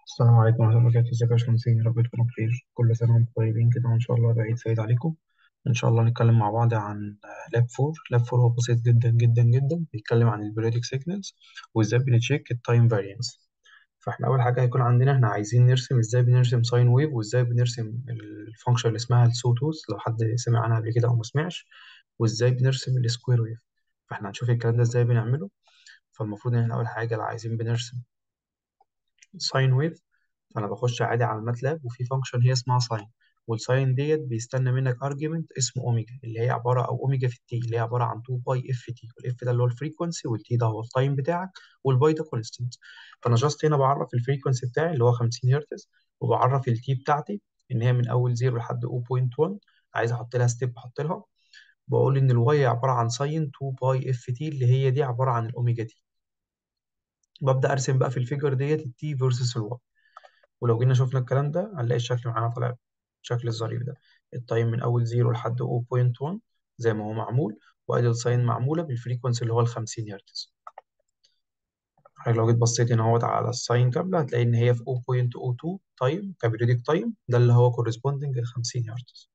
السلام عليكم ورحمة الله وبركاته ازيكم يا باشمهندسين يا رب تكونوا بخير كل سنة وانتم طيبين كده وإن شاء الله يبقى عيد سعيد عليكم إن شاء الله نتكلم مع بعض عن لاب 4 لاب 4 هو بسيط جدا جدا جدا بيتكلم عن البريودك سيجنالز وإزاي بنتشيك التايم فاريانس فإحنا أول حاجة هيكون عندنا إحنا عايزين نرسم إزاي بنرسم ساين ويف وإزاي بنرسم الفانكشن اللي اسمها السوتوث لو حد سمع عنها قبل كده أو ما سمعش وإزاي بنرسم السكوير ويف فإحنا هنشوف الكلام ده إزاي بنعمله فالمفروض إن إحنا أول حاجة لو عايزين بنرسم ساين ويف فانا بخش عادي على الماتلاب وفي فانكشن هي اسمها ساين والساين ديت بيستنى منك ارجيومنت اسمه اوميجا اللي هي عباره او اوميجا في التي اللي هي عباره عن 2 باي اف تي والاف ده اللي هو الفريكونسي والتي ده هو التايم بتاعك والباي ده كونستنت فانا جاست هنا بعرف الفريكونسي بتاعي اللي هو 50 هرتز وبعرف التي بتاعتي ان هي من اول 0 لحد 0.1 عايز احط لها ستيب احط لها بقول ان الواي عباره عن ساين 2 باي اف تي اللي هي دي عباره عن الاوميجا تي ببدا ارسم بقى في الفيجر ديت التي فيرسس الواي ولو جينا شفنا الكلام ده هنلاقي الشكل معانا طالع الشكل الظريف ده التايم من اول 0 لحد 0.1 زي ما هو معمول وادي الساين معموله بالفريكونسي اللي هو ال 50 هرتز حضرتك لو جيت بصيت هنا اهوت على الساين كامله هتلاقي ان هي في 0.02 تايم كبريودك تايم ده اللي هو كورسبوندنج ل 50 هرتز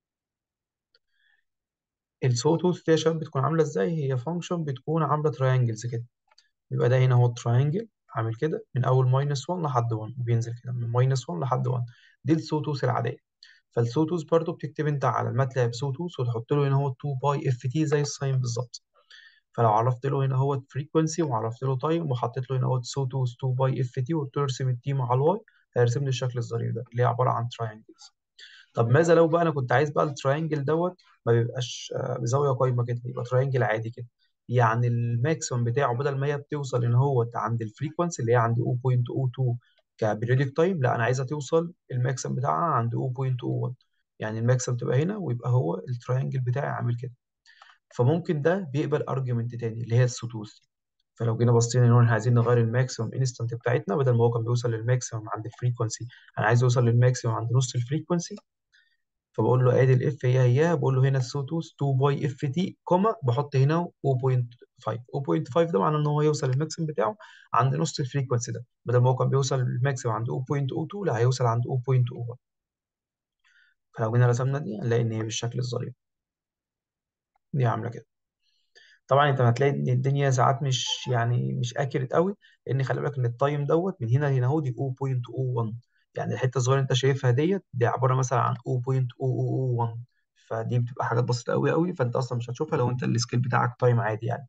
الصوت دي يا شباب بتكون عامله ازاي هي فانكشن بتكون عامله تراينجلز كده يبقى ده هنا هو التراينجل عامل كده من اول ماينس 1 لحد 1 وبينزل كده من ماينس 1 لحد 1 دي السوتوث العاديه فالسوتوث برضو بتكتب انت على الماتلاب سوتوث وتحط له هنا هو 2 باي اف تي زي الساين بالظبط فلو عرفت له هنا هو فريكونسي وعرفت له تايم وحطيت له هنا هو سوتوث 2 باي اف تي وقلت له ارسم التي مع الواي هيرسم لي الشكل الظريف ده اللي هي عباره عن تراينجلز طب ماذا لو بقى انا كنت عايز بقى التراينجل دوت ما بيبقاش آه، بزاويه قايمه كده يبقى تراينجل عادي كده يعني الماكسيمم بتاعه بدل ما هي بتوصل ان هو عند الفريكونسي اللي هي عند 0.02 كبريودك تايم لا انا عايزها توصل الماكسيمم بتاعها عند 0.01 يعني الماكسيمم تبقى هنا ويبقى هو التراينجل بتاعي عامل كده فممكن ده بيقبل ارجيومنت تاني اللي هي السدوث فلو جينا بصينا ان احنا عايزين نغير الماكسيمم انستنت بتاعتنا بدل ما هو كان بيوصل للماكسيمم عند الفريكونسي انا عايز اوصل للماكسيمم عند نص الفريكونسي فبقول له ادي الاف هي هي بقول له هنا السوتوث 2 باي اف تي كوما بحط هنا 0.5 0.5 ده معناه ان هو يوصل للماكسيمم بتاعه عند نص الفريكونسي ده بدل ما هو كان بيوصل للماكسيمم عند 0.02 لا هيوصل عند 0.01 فلو جينا رسمنا دي هنلاقي ان هي بالشكل الظريف دي عامله كده طبعا انت هتلاقي ان الدنيا ساعات مش يعني مش اكيرت قوي لان خلي بالك ان التايم دوت من هنا لهنا اهو دي 0.01 يعني الحته الصغيره اللي انت شايفها ديت دي عباره مثلا عن 0.001 فدي بتبقى حاجات بسيطه قوي قوي فانت اصلا مش هتشوفها لو انت السكيل بتاعك تايم عادي يعني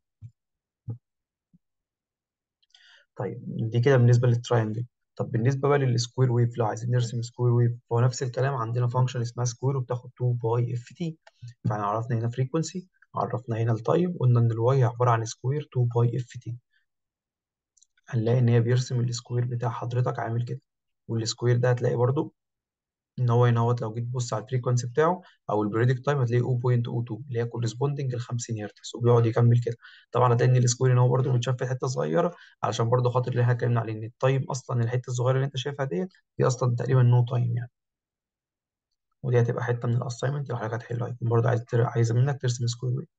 طيب دي كده بالنسبه للتراينجل طب بالنسبه بقى للسكوير ويف لو عايزين نرسم سكوير ويف هو نفس الكلام عندنا فانكشن اسمها سكوير وبتاخد 2 باي اف تي فاحنا عرفنا هنا فريكونسي عرفنا هنا التايم قلنا ان الواي عباره عن سكوير 2 باي اف تي هنلاقي ان هي بيرسم السكوير بتاع حضرتك عامل كده والسكوير ده هتلاقي برضو ان هو هنا اهوت لو جيت تبص على الفريكونسي بتاعه او البريدكت تايم هتلاقيه 0.02 اللي هي كورسبوندنج ل 50 هرتز وبيقعد يكمل كده طبعا هتلاقي ان السكوير ان هو برضو متشاف في حته صغيره علشان برضو خاطر اللي احنا اتكلمنا عليه ان التايم اصلا الحته الصغيره اللي انت شايفها ديت دي اصلا تقريبا نو تايم يعني ودي هتبقى حته من الاساينمنت لو حضرتك هتحلها هيكون برضو عايز تر... عايز منك ترسم سكوير ويف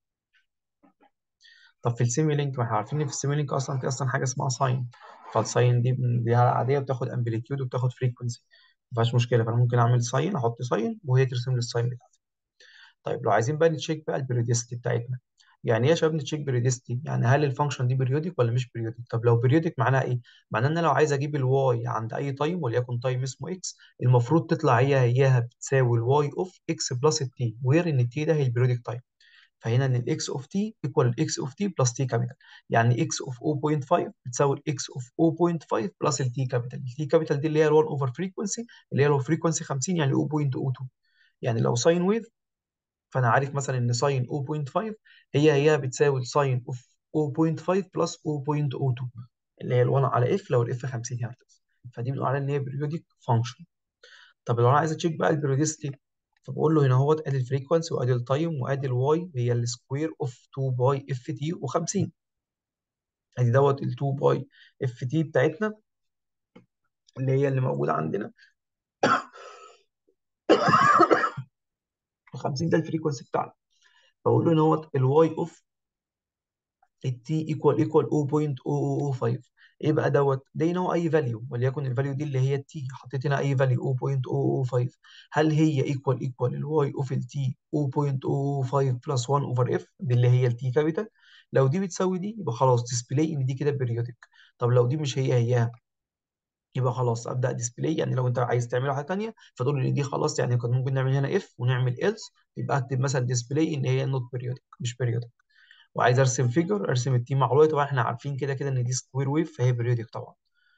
طب في السيمي لينك ما احنا عارفين ان في السيمي لينك اصلا في اصلا حاجه اسمها ساين فالساين دي دي عاديه بتاخد امبليتيود وبتاخد فريكونسي ما فيهاش مشكله فانا ممكن اعمل ساين احط ساين وهي ترسم لي الساين بتاعتي طيب لو عايزين بقى نتشيك بقى البريوديستي بتاعتنا يعني ايه يا شباب نتشيك بريوديستي يعني هل الفانكشن دي بريودك ولا مش بريودك طب لو بريودك معناها ايه معناه ان انا لو عايز اجيب الواي عند اي تايم وليكن تايم اسمه اكس المفروض تطلع هي هياها بتساوي الواي اوف اكس بلس التي وير ان التي ده هي البريودك تايم فهنا ان الاكس اوف تي ايكوال الاكس اوف تي بلس تي كابيتال يعني اكس اوف 0.5 بتساوي الاكس اوف 0.5 بلس التي كابيتال التي كابيتال دي اللي هي ال 1 اوفر فريكونسي اللي هي لو فريكونسي 50 يعني 0.02 يعني لو ساين ويف فانا عارف مثلا ان ساين 0.5 هي هي بتساوي الساين اوف 0.5 بلس 0.02 اللي هي ال 1 على اف لو الاف 50 هرتز فدي بنقول عليها ان هي بريودك فانكشن طب لو انا عايز اتشيك بقى البريوديستي فبقول له هنا هو ادي الفريكونسي وادي التايم وادي الواي هي السكوير اوف 2 باي اف تي و50 ادي دوت ال 2 باي اف تي بتاعتنا اللي هي اللي موجوده عندنا و50 ده الفريكونسي بتاعنا فبقول له ان هو الواي اوف التي ايكوال ايكوال 0.0005 ايه بقى دوت ده هنا هو اي فاليو وليكن الفاليو دي اللي هي التي حطيت هنا اي فاليو 0.005 هل هي ايكوال ايكوال الواي اوف التي 0.005 بلس 1 اوفر اف دي اللي هي التي كابيتال لو دي بتساوي دي يبقى خلاص ديسبلاي ان دي كده بيريودك طب لو دي مش هي هي يبقى خلاص ابدا ديسبلاي يعني لو انت عايز تعمل حاجه ثانيه فتقول لي دي خلاص يعني كان ممكن نعمل هنا اف ونعمل ايلس يبقى اكتب مثلا ديسبلاي ان هي نوت بيريودك مش بيريودك وعايز ارسم فيجر ارسم التي مع الواي طبعا احنا عارفين كده كده ان دي سكوير ويف فهي بيريودك طبعا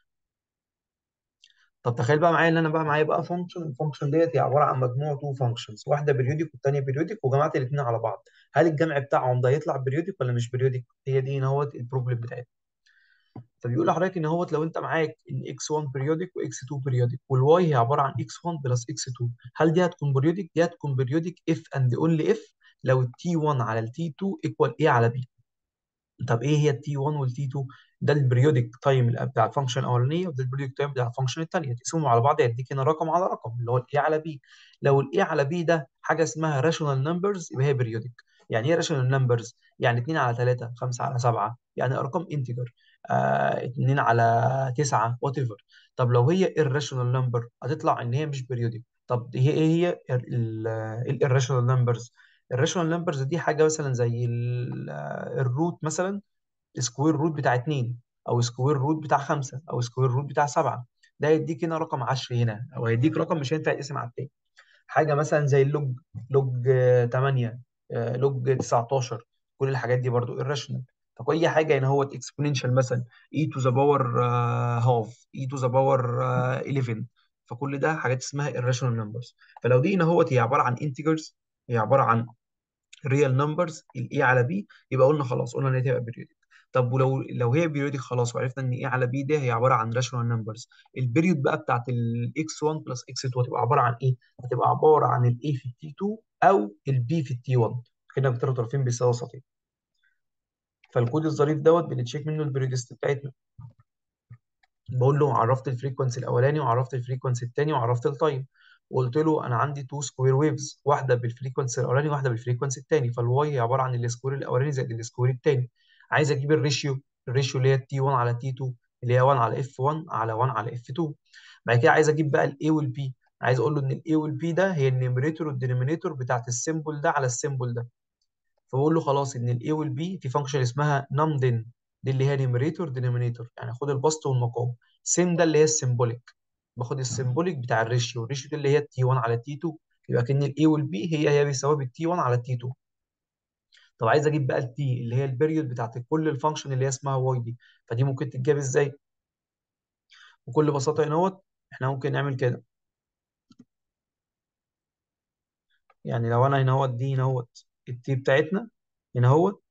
طب تخيل بقى معايا ان انا بقى معايا بقى فانكشن الفانكشن ديت هي عباره عن مجموعه تو فانكشنز واحده بيريودك والثانيه بيريودك وجمعت الاثنين على بعض هل الجمع بتاعهم ده يطلع بيريودك ولا مش بيريودك هي دي هوت البروبلم بتاعتنا فبيقول لحضرتك ان هوت لو انت معاك ان اكس 1 بيريودك واكس 2 بيريودك والواي هي عباره عن اكس 1 بلس اكس 2 هل دي هتكون بيريودك دي هتكون بيريودك اف اند اونلي اف لو التي 1 على التي 2 ايكوال ايه على بي طب ايه هي التي 1 والتي 2 ده البريودك تايم بتاع الفانكشن الاولانيه وده البريودك تايم بتاع الفانكشن الثانيه تقسمهم على بعض يديك هنا رقم على رقم اللي هو الاي على بي لو الاي على بي ده حاجه اسمها راشونال نمبرز يبقى هي بريودك يعني ايه راشونال نمبرز يعني 2 على 3 5 على 7 يعني ارقام انتجر آه 2 على 9 وات ايفر طب لو هي irrational نمبر هتطلع ان هي مش بريودك طب هي ايه هي الirrational نمبرز الراشونال نمبرز دي حاجه مثلا زي الروت مثلا سكوير روت بتاع 2 او سكوير روت بتاع 5 او سكوير روت بتاع 7 ده هيديك هنا رقم 10 هنا او هيديك رقم مش هينفع يتقسم على التاني حاجه مثلا زي اللوج لوج 8 لوج 19 كل الحاجات دي برضو irrational فاي حاجه هنا هو اكسبوننشال مثلا e to the power half e to the power 11 فكل ده حاجات اسمها irrational numbers فلو دي هنا هو هي عباره عن integers هي عباره عن ريال نمبرز الاي على بي يبقى قلنا خلاص قلنا ان هي تبقى بيريودك طب ولو لو هي بيريودك خلاص وعرفنا ان اي على بي ده هي عباره عن راشونال نمبرز البيريود بقى بتاعت الاكس 1 بلس اكس 2 هتبقى عباره عن ايه؟ هتبقى عباره عن الاي في التي 2 او البي في التي 1 كده بيطلعوا طرفين بيساووا سطحين فالكود الظريف دوت بنتشيك منه البيريودست بتاعتنا بقول له عرفت الفريكونسي الاولاني وعرفت الفريكونسي الثاني وعرفت التايم وقلت له انا عندي تو سكوير ويفز واحده بالفريكونسي الاولاني واحده بالفريكونسي الثاني فالواي هي عباره عن السكوير الاولاني زائد السكوير الثاني عايز اجيب الريشيو الريشيو اللي هي تي 1 على تي 2 اللي هي 1 على اف 1 على 1 على اف 2 بعد كده عايز اجيب بقى الاي والبي عايز اقول له ان الاي والبي ده هي النيميريتور والدينومينيتور بتاعت السيمبل ده على السيمبل ده فبقول له خلاص ان الاي والبي في فانكشن اسمها نمدن دي اللي هي نيميريتور دينومينيتور يعني خد البسط والمقام سيم ده اللي هي السيمبوليك باخد السيمبوليك بتاع الريشيو الريشيو دي اللي هي تي 1 على تي 2 يبقى كان الاي والبي هي هي بيساوي بالتي 1 على تي 2 طب عايز اجيب بقى التي اللي هي البيريود بتاعت كل الفانكشن اللي هي اسمها واي دي فدي ممكن تتجاب ازاي بكل بساطه هنا اهوت احنا ممكن نعمل كده يعني لو انا هنا اهوت دي هنا اهوت التي بتاعتنا هنا اهوت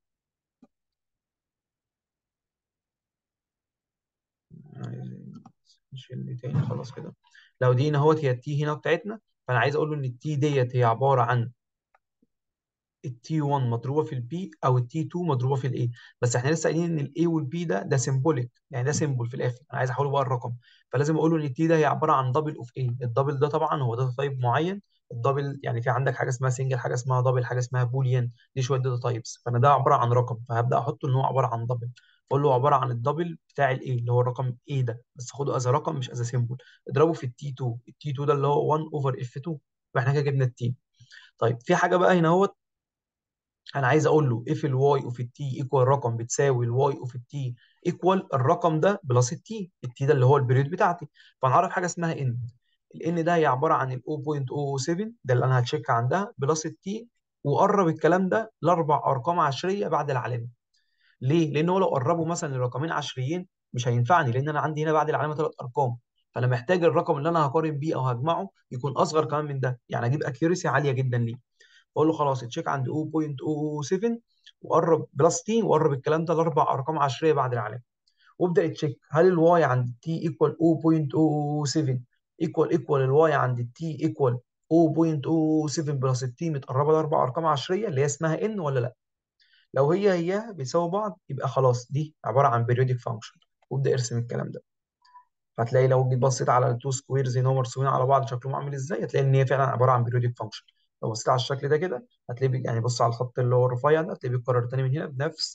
نشيل دي تاني خلاص كده لو دي هنا اهوت هي التي هنا بتاعتنا فانا عايز اقول له ان التي ديت هي عباره عن التي 1 مضروبه في البي او التي 2 مضروبه في الاي بس احنا لسه قايلين ان الاي والبي ده ده سيمبوليك يعني ده سيمبل في الاخر انا عايز احوله بقى الرقم فلازم اقول له ان التي ده هي عباره عن دبل اوف اي الدبل ده طبعا هو داتا تايب معين الدبل يعني في عندك حاجه اسمها سنجل حاجه اسمها دبل حاجه اسمها بوليان دي شويه داتا تايبس فانا ده عباره عن رقم فهبدا احطه ان هو عباره عن دبل اقول له عباره عن الدبل بتاع الاي اللي هو الرقم اي ده بس خده از رقم مش از سيمبل اضربه في التي 2 التي 2 ده اللي هو 1 اوفر اف 2 فاحنا كده جبنا التي طيب في حاجه بقى هنا اهوت انا عايز اقول له if الواي اوف التي ايكوال رقم بتساوي الواي اوف التي ايكوال الرقم ده بلس التي التي ده اللي هو البريود بتاعتي فنعرف حاجه اسمها ان الان ده هي عباره عن ال 0.007 ده اللي انا هتشيك عندها بلس التي وقرب الكلام ده لاربع ارقام عشريه بعد العلامه ليه؟ لان هو لو قربوا مثلا لرقمين عشريين مش هينفعني لان انا عندي هنا بعد العلامه ثلاث ارقام فانا محتاج الرقم اللي انا هقارن بيه او هجمعه يكون اصغر كمان من ده يعني اجيب اكيورسي عاليه جدا ليه بقول له خلاص تشيك عند 0.007 وقرب بلس تي وقرب الكلام ده لاربع ارقام عشريه بعد العلامه وابدا تشيك هل الواي عند تي ايكوال 0.007 ايكوال ايكوال الواي عند التي ايكوال 0.07 بلس التي متقربه لاربع ارقام عشريه اللي هي اسمها ان ولا لا لو هي هي بيساوي بعض يبقى خلاص دي عباره عن periodic function وابدا ارسم الكلام ده هتلاقي لو جيت بصيت على التو سكويرز ان هم مرسومين على بعض شكلهم عامل ازاي هتلاقي ان هي فعلا عباره عن periodic function لو بصيت على الشكل ده كده هتلاقي يعني بص على الخط اللي هو الرفيع ده هتلاقيه بيتكرر تاني من هنا بنفس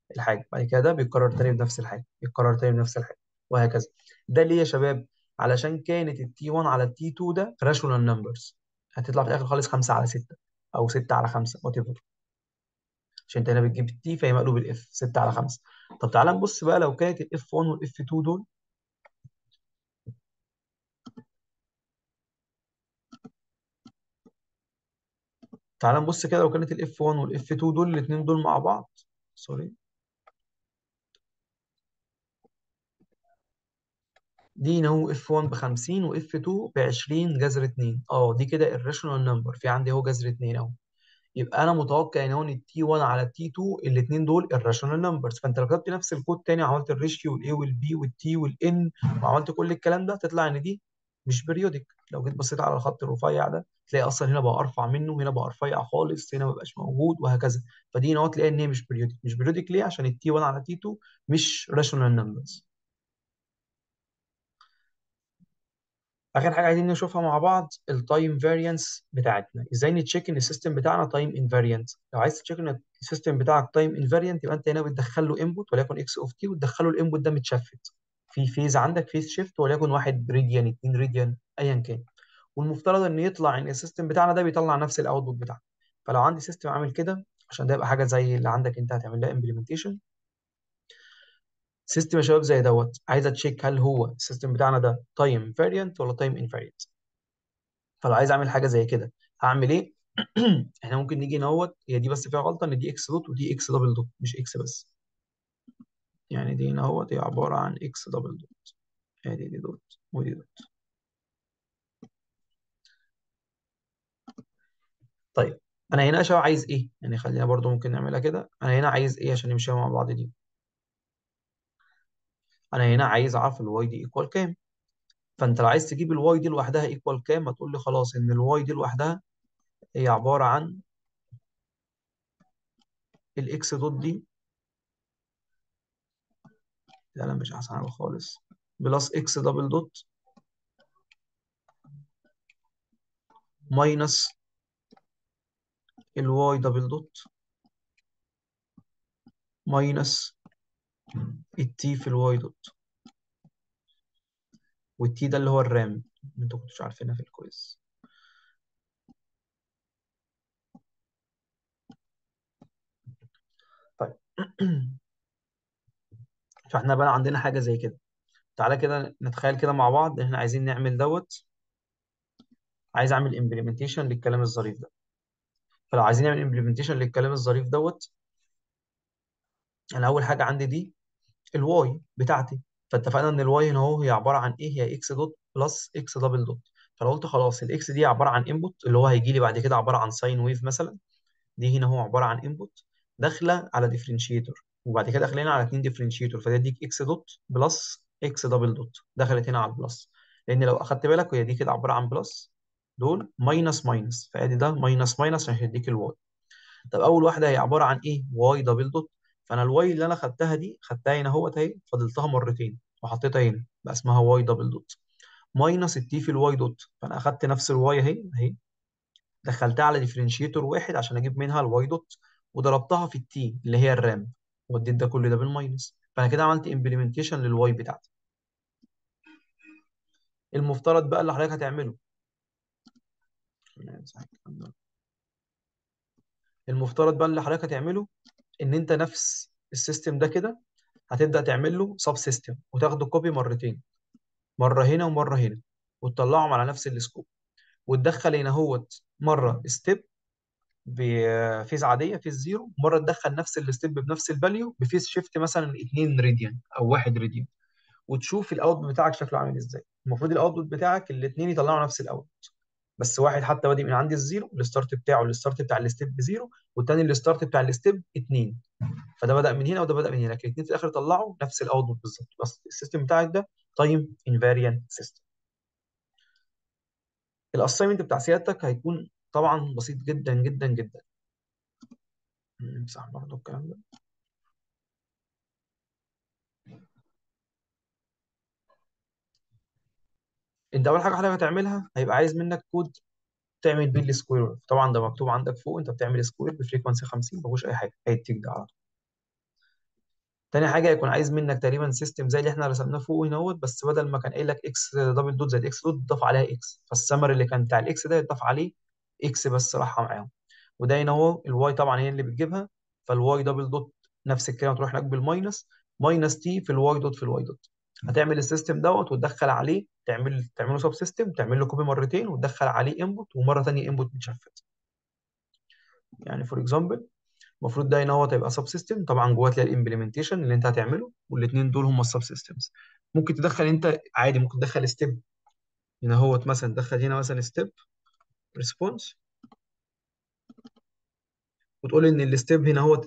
الحاجه بعد كده ده بيتكرر تاني بنفس الحاجه بيتكرر تاني بنفس الحاجه وهكذا ده ليه يا شباب علشان كانت التي 1 على التي 2 ده راشونال نمبرز هتطلع في الاخر خالص 5 على 6 او 6 على 5 وات ايفر عشان انت هنا بتجيب التي فهي مقلوب الاف 6 على 5 طب تعالى نبص بقى لو كانت الاف 1 والاف 2 دول تعالى نبص كده لو كانت الاف 1 والاف 2 دول الاثنين دول مع بعض سوري دي هنا هو اف 1 ب 50 واف 2 ب 20 جذر 2 اه دي كده الراشونال نمبر في عندي اهو جذر 2 اهو يبقى انا متوقع ان هو ان التي 1 على التي 2 الاثنين دول الراشونال نمبرز فانت لو كتبت نفس الكود تاني عملت الريشيو والاي والبي والتي والان وعملت كل الكلام ده تطلع ان دي مش بريودك لو جيت بصيت على الخط الرفيع ده تلاقي اصلا هنا بقى ارفع منه هنا بقى رفيع خالص هنا ما بقاش موجود وهكذا فدي هنا تلاقي ان هي مش بريودك مش بريودك ليه عشان التي 1 على تي 2 مش راشونال نمبرز اخر حاجه عايزين نشوفها مع بعض التايم فاريانس بتاعتنا ازاي نتشيك ان السيستم بتاعنا تايم انفاريانت لو عايز تشيك ان السيستم بتاعك تايم انفاريانت يبقى انت هنا بتدخل له انبوت وليكن اكس اوف تي وتدخله الانبوت ده متشفت في فيز عندك فيز شيفت وليكن 1 راديان 2 راديان ايا كان والمفترض ان يطلع ان السيستم بتاعنا ده بيطلع نفس الاوتبوت بتاعنا فلو عندي سيستم عامل كده عشان ده يبقى حاجه زي اللي عندك انت هتعمل لها امبلمنتيشن سيستم يا شباب زي دوت عايز اتشيك هل هو السيستم بتاعنا ده تايم فاريانت ولا تايم انفاريانت فلو عايز اعمل حاجه زي كده هعمل ايه احنا ممكن نيجي نوت هي دي بس فيها غلطه ان دي اكس دوت ودي اكس دبل دوت مش اكس بس يعني دي هنا اهوت هي عباره عن اكس دبل دوت ادي دي دوت ودي دوت طيب انا هنا يا شباب عايز ايه يعني خلينا برضو ممكن نعملها كده انا هنا عايز ايه عشان نمشي مع بعض دي انا هنا عايز اعرف الواي دي ايكوال كام فانت لو عايز تجيب الواي دي لوحدها ايكوال كام هتقول لي خلاص ان الواي دي لوحدها هي عباره عن الاكس دوت دي لا لا مش احسن حاجه خالص بلس اكس دبل دوت ماينس الواي دبل دوت ماينس التي في الواي دوت والتي ده اللي هو الرام انتوا كنتوش عارفينها في الكويز طيب فاحنا بقى عندنا حاجه زي كده تعالى كده نتخيل كده مع بعض ان احنا عايزين نعمل دوت عايز اعمل امبلمنتيشن للكلام الظريف ده فلو عايزين نعمل امبلمنتيشن للكلام الظريف دوت انا اول حاجه عندي دي الواي بتاعتي فاتفقنا ان الواي هنا اهو هي عباره عن ايه هي اكس دوت بلس اكس دبل دوت فلو قلت خلاص الاكس دي عباره عن انبوت اللي هو هيجي لي بعد كده عباره عن ساين ويف مثلا دي هنا هو عباره عن انبوت داخله على ديفرنشيتور وبعد كده داخلين على اتنين ديفرنشيتور فدي يديك اكس دوت بلس اكس دبل دوت دخلت هنا على البلس لان لو اخدت بالك هي دي كده عباره عن بلس دول ماينس ماينس فادي ده ماينس ماينس عشان يديك الواي طب اول واحده هي عباره عن ايه واي دبل دوت فانا الواي اللي انا خدتها دي خدتها هنا اهوت اهي فضلتها مرتين وحطيتها هنا بقى اسمها واي دبل دوت ماينس التي في الواي دوت فانا اخدت نفس الواي اهي اهي دخلتها على ديفرنشيتور واحد عشان اجيب منها الواي دوت وضربتها في التي اللي هي الرام وديت ده كل ده بالماينس فانا كده عملت امبلمنتيشن للواي بتاعتي المفترض بقى اللي حضرتك هتعمله المفترض بقى اللي حضرتك هتعمله ان انت نفس السيستم ده كده هتبدا تعمل له سب سيستم وتاخده كوبي مرتين مره هنا ومره هنا وتطلعهم على نفس السكوب وتدخل هنا هوت مره ستيب بفيز عاديه فيز زيرو مره تدخل نفس الستيب بنفس الفاليو بفيز شيفت مثلا 2 راديان او 1 راديان وتشوف الاوتبوت بتاعك شكله عامل ازاي المفروض الاوتبوت بتاعك الاثنين يطلعوا نفس الاوتبوت بس واحد حتى بادئ من عند الزيرو الستارت بتاعه الستارت بتاع الستيب زيرو والتاني الستارت بتاع الستيب 2 فده بدا من هنا وده بدا من هنا لكن الاثنين في الاخر طلعوا نفس الاوتبوت بالظبط بس السيستم بتاعك ده تايم انفاريانت سيستم الاساينمنت بتاع سيادتك هيكون طبعا بسيط جدا جدا جدا نمسح برضه الكلام ده انت اول حاجه حضرتك هتعملها هيبقى عايز منك كود تعمل بيه السكوير ويف طبعا ده مكتوب عندك فوق انت بتعمل سكوير بفريكونسي 50 ما فيهوش اي حاجه هيديك ده على طول تاني حاجه يكون عايز منك تقريبا سيستم زي اللي احنا رسمناه فوق هنا اهوت بس بدل ما كان قايل لك اكس دبل دوت زائد اكس دوت ضاف عليها اكس فالسمر اللي كان بتاع الاكس ده يتضاف عليه اكس بس راحه معاهم وده هنا هو الواي طبعا هي اللي بتجيبها فالواي دبل دوت نفس الكلام تروح هناك بالماينس ماينس تي في الواي دوت في الواي دوت هتعمل السيستم دوت وتدخل عليه تعمل تعمله سب سيستم تعمل له كوبي مرتين وتدخل عليه انبوت ومره ثانيه انبوت متشفت يعني فور اكزامبل المفروض ده هنا هو تبقى سب سيستم طبعا جواه تلاقي الامبلمنتيشن اللي انت هتعمله والاثنين دول هم السب سيستمز ممكن تدخل انت عادي ممكن تدخل ستيب هنا هو مثلا تدخل هنا مثلا ستيب ريسبونس وتقول ان الستيب هنا هو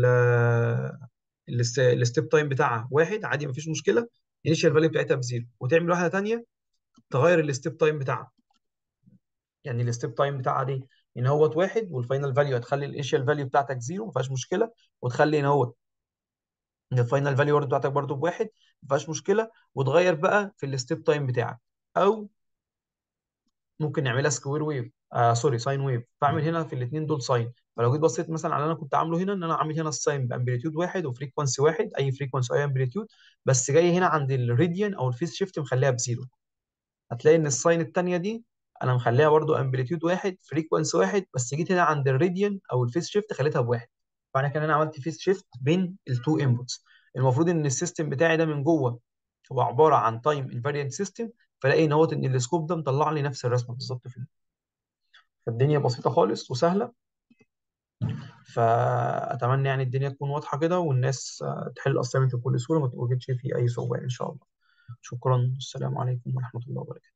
الستيب تايم بتاعها واحد عادي مفيش مشكله الانيشال فاليو بتاعتها بزيرو وتعمل واحده ثانيه تغير الستيب تايم بتاعها يعني الستيب تايم بتاعها دي ان هو واحد والفاينل فاليو هتخلي الانيشال فاليو بتاعتك زيرو ما فيهاش مشكله وتخلي ان هو ان الفاينل فاليو بتاعتك برضو بواحد ما فيهاش مشكله وتغير بقى في الستيب تايم بتاعك او ممكن نعملها سكوير ويف آه سوري ساين ويف فاعمل هنا في الاثنين دول ساين فلو جيت بصيت مثلا على اللي انا كنت عامله هنا ان انا عامل هنا الساين بامبليتيود واحد وفريكونسي واحد اي فريكونسي اي امبليتيود بس جاي هنا عند الراديان او الفيس شيفت مخليها بزيرو هتلاقي ان الساين الثانيه دي انا مخليها برضو امبليتيود واحد فريكونسي واحد بس جيت هنا عند الراديان او الفيس شيفت خليتها بواحد فانا كان انا عملت فيس شيفت بين التو انبوتس المفروض ان السيستم بتاعي ده من جوه هو عباره عن تايم انفاريانت سيستم فلاقي ان هو ان السكوب ده مطلع لي نفس الرسمه بالظبط في فالدنيا بسيطه خالص وسهله فاتمنى يعني الدنيا تكون واضحه كده والناس تحل الاسايمنت بكل سهوله ما تواجهش فيه اي صعوبه ان شاء الله شكرا السلام عليكم ورحمه الله وبركاته